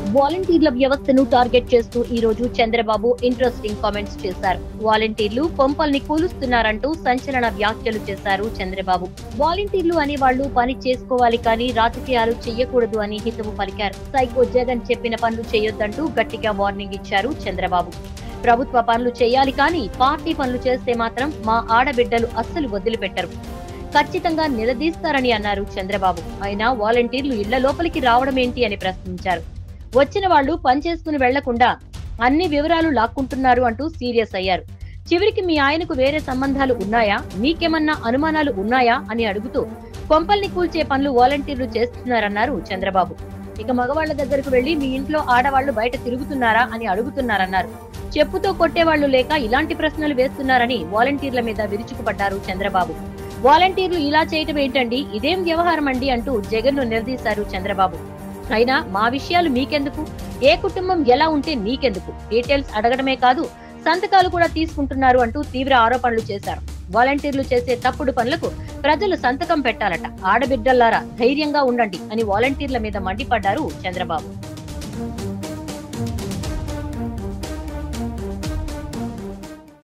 వాలంటీర్ల వ్యవస్థను టార్గెట్ చేస్తూ ఈ రోజు చంద్రబాబు ఇంట్రెస్టింగ్ కామెంట్స్ చేశారు వాలంటీర్లు కొంపల్ని కూలుస్తున్నారంటూ సంచలన వ్యాఖ్యలు చేశారు చంద్రబాబు వాలంటీర్లు అనే వాళ్ళు పని చేసుకోవాలి కానీ రాజకీయాలు చెయ్యకూడదు అని హితవు పలికారు సైకో జగన్ చెప్పిన పనులు చేయొద్దంటూ గట్టిగా వార్నింగ్ ఇచ్చారు చంద్రబాబు ప్రభుత్వ పనులు చేయాలి కానీ పార్టీ పనులు చేస్తే మాత్రం మా ఆడబిడ్డలు అస్సలు వదిలిపెట్టరు ఖచ్చితంగా నిలదీస్తారని అన్నారు చంద్రబాబు అయినా వాలంటీర్లు ఇళ్ల లోపలికి రావడం ఏంటి అని ప్రశ్నించారు వచ్చిన వాళ్ళు పని చేసుకుని వెళ్లకుండా అన్ని వివరాలు లాక్కుంటున్నారు అంటూ సీరియస్ అయ్యారు చివరికి మీ ఆయనకు వేరే సంబంధాలు ఉన్నాయా మీకేమన్నా అనుమానాలు ఉన్నాయా అని అడుగుతూ కొంపల్ని కూల్చే పనులు వాలంటీర్లు చేస్తున్నారన్నారు చంద్రబాబు ఇక మగవాళ్ల దగ్గరకు వెళ్లి మీ ఇంట్లో ఆడవాళ్లు బయట తిరుగుతున్నారా అని అడుగుతున్నారన్నారు చెప్పుతో కొట్టేవాళ్లు లేక ఇలాంటి ప్రశ్నలు వేస్తున్నారని వాలంటీర్ల మీద విరుచుకుపడ్డారు చంద్రబాబు వాలంటీర్లు ఇలా చేయటం ఏంటండి ఇదేం వ్యవహారం అండి అంటూ జగన్ ను నిలదీశారు చంద్రబాబు అయినా మా విషయాలు మీకెందుకు ఏ కుటుంబం ఎలా ఉంటే నీకెందుకు డీటెయిల్స్ అడగడమే కాదు సంతకాలు కూడా తీసుకుంటున్నారు అంటూ తీవ్ర ఆరోపణలు చేశారు వాలంటీర్లు చేసే తప్పుడు పనులకు ప్రజలు సంతకం పెట్టాలట ఆడబిడ్డల్లారా ధైర్యంగా ఉండండి అని వాలంటీర్ల మీద మండిపడ్డారు చంద్రబాబు